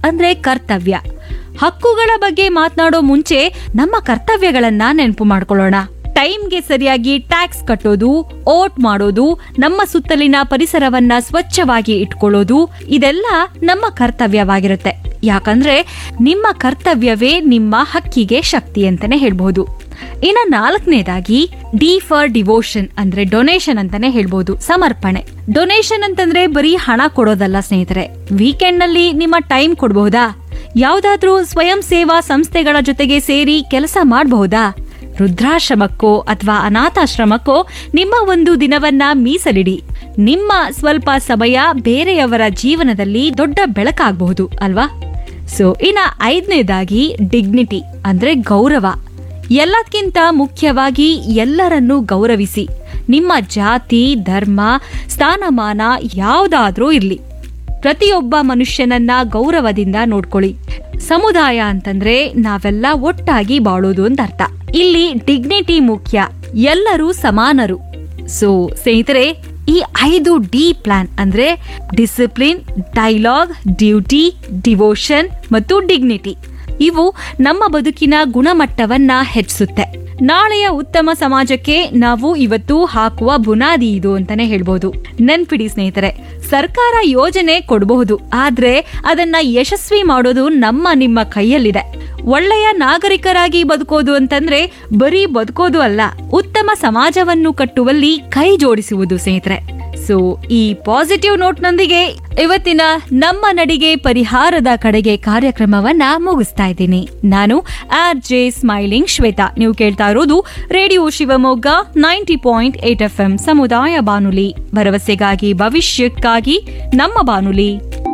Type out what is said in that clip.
ಅಂದ್ರೆ ಕರ್ತವ್ಯ ಹಕ್ಕುಗಳ ಬಗ್ಗೆ ಮಾತನಾಡೋ ಮುಂಚೆ ನಮ್ಮ ಕರ್ತವ್ಯಗಳನ್ನ ನೆನಪು ಮಾಡ್ಕೊಳ್ಳೋಣ ಟೈಮ್ಗೆ ಸರಿಯಾಗಿ ಟ್ಯಾಕ್ಸ್ ಕಟ್ಟೋದು ಓಟ್ ಮಾಡೋದು ನಮ್ಮ ಸುತ್ತಲಿನ ಪರಿಸರವನ್ನ ಸ್ವಚ್ಛವಾಗಿ ಇಟ್ಕೊಳ್ಳೋದು ಇದೆಲ್ಲ ನಮ್ಮ ಕರ್ತವ್ಯವಾಗಿರುತ್ತೆ ಯಾಕಂದ್ರೆ ನಿಮ್ಮ ಕರ್ತವ್ಯವೇ ನಿಮ್ಮ ಹಕ್ಕಿಗೆ ಶಕ್ತಿ ಅಂತಾನೆ ಹೇಳ್ಬಹುದು ಇನ್ನ ನಾಲ್ಕನೇದಾಗಿ ಡಿ ಫಾರ್ ಡಿವೋಷನ್ ಅಂದ್ರೆ ಡೊನೇಷನ್ ಅಂತಾನೆ ಹೇಳ್ಬೋದು ಸಮರ್ಪಣೆ ಡೊನೇಷನ್ ಅಂತಂದ್ರೆ ಬರೀ ಹಣ ಕೊಡೋದಲ್ಲ ಸ್ನೇಹಿತರೆ ವೀಕೆಂಡ್ ನಲ್ಲಿ ನಿಮ್ಮ ಟೈಮ್ ಕೊಡಬಹುದಾ ಯಾವ್ದಾದ್ರೂ ಸ್ವಯಂ ಸೇವಾ ಸಂಸ್ಥೆಗಳ ಜೊತೆಗೆ ಸೇರಿ ಕೆಲಸ ಮಾಡಬಹುದಾ ವೃದ್ಧಾಶ್ರಮಕ್ಕೋ ಅಥವಾ ಅನಾಥಾಶ್ರಮಕ್ಕೋ ನಿಮ್ಮ ಒಂದು ದಿನವನ್ನ ಮೀಸಲಿಡಿ ನಿಮ್ಮ ಸ್ವಲ್ಪ ಸಮಯ ಬೇರೆಯವರ ಜೀವನದಲ್ಲಿ ದೊಡ್ಡ ಬೆಳಕಾಗಬಹುದು ಅಲ್ವಾ ಸೊ ಇನ್ನ ಐದನೇದಾಗಿ ಡಿಗ್ನಿಟಿ ಅಂದ್ರೆ ಗೌರವ ಎಲ್ಲದಕ್ಕಿಂತ ಮುಖ್ಯವಾಗಿ ಎಲ್ಲರನ್ನೂ ಗೌರವಿಸಿ ನಿಮ್ಮ ಜಾತಿ ಧರ್ಮ ಸ್ಥಾನಮಾನ ಯಾವುದಾದ್ರೂ ಇರ್ಲಿ ಪ್ರತಿಯೊಬ್ಬ ಮನುಷ್ಯನನ್ನ ಗೌರವದಿಂದ ನೋಡ್ಕೊಳ್ಳಿ ಸಮುದಾಯ ಅಂತಂದ್ರೆ ನಾವೆಲ್ಲ ಒಟ್ಟಾಗಿ ಬಾಳೋದು ಅಂತ ಅರ್ಥ ಇಲ್ಲಿ ಡಿಗ್ನಿಟಿ ಮುಖ್ಯ ಎಲ್ಲರೂ ಸಮಾನರು ಸೊ ಸ್ನೇಹಿತರೆ ಈ ಐದು ಡಿ ಪ್ಲಾನ್ ಅಂದ್ರೆ ಡಿಸಿಪ್ಲಿನ್ ಡೈಲಾಗ್ ಡ್ಯೂಟಿ ಡಿವೋಷನ್ ಮತ್ತು ಡಿಗ್ನಿಟಿ ಇವು ನಮ್ಮ ಬದುಕಿನ ಗುಣಮಟ್ಟವನ್ನ ಹೆಚ್ಚಿಸುತ್ತೆ ನಾಳೆಯ ಉತ್ತಮ ಸಮಾಜಕ್ಕೆ ನಾವು ಇವತ್ತು ಹಾಕುವ ಬುನಾದಿ ಇದು ಅಂತಾನೆ ಹೇಳ್ಬೋದು ನೆನ್ಪಿಡಿ ಸ್ನೇಹಿತರೆ ಸರ್ಕಾರ ಯೋಜನೆ ಕೊಡಬಹುದು ಆದ್ರೆ ಅದನ್ನ ಯಶಸ್ವಿ ಮಾಡೋದು ನಮ್ಮ ನಿಮ್ಮ ಕೈಯಲ್ಲಿದೆ ಒಳ್ಳೆಯ ನಾಗರಿಕರಾಗಿ ಬದುಕೋದು ಅಂತಂದ್ರೆ ಬರೀ ಬದುಕೋದು ಅಲ್ಲ ಉತ್ತಮ ಸಮಾಜವನ್ನು ಕಟ್ಟುವಲ್ಲಿ ಕೈ ಜೋಡಿಸುವುದು ಸ್ನೇಹಿತರೆ ಸೊ ಈ ಪಾಸಿಟಿವ್ ನೋಟ್ನೊಂದಿಗೆ ಇವತ್ತಿನ ನಮ್ಮ ನಡಿಗೆ ಪರಿಹಾರದ ಕಡೆಗೆ ಕಾರ್ಯಕ್ರಮವನ್ನ ಮುಗಿಸ್ತಾ ಇದ್ದೀನಿ ನಾನು ಆರ್ ಜೆ ಸ್ಮೈಲಿಂಗ್ ಶ್ವೇತಾ ನೀವು ಕೇಳ್ತಾ ಇರೋದು radio Shivamogga ninety point eight F M ಸಮುದಾಯ ಬಾನುಲಿ ಭರವಸೆಗಾಗಿ ಭವಿಷ್ಯಕ್ಕಾಗಿ ನಮ್ಮ ಬಾನುಲಿ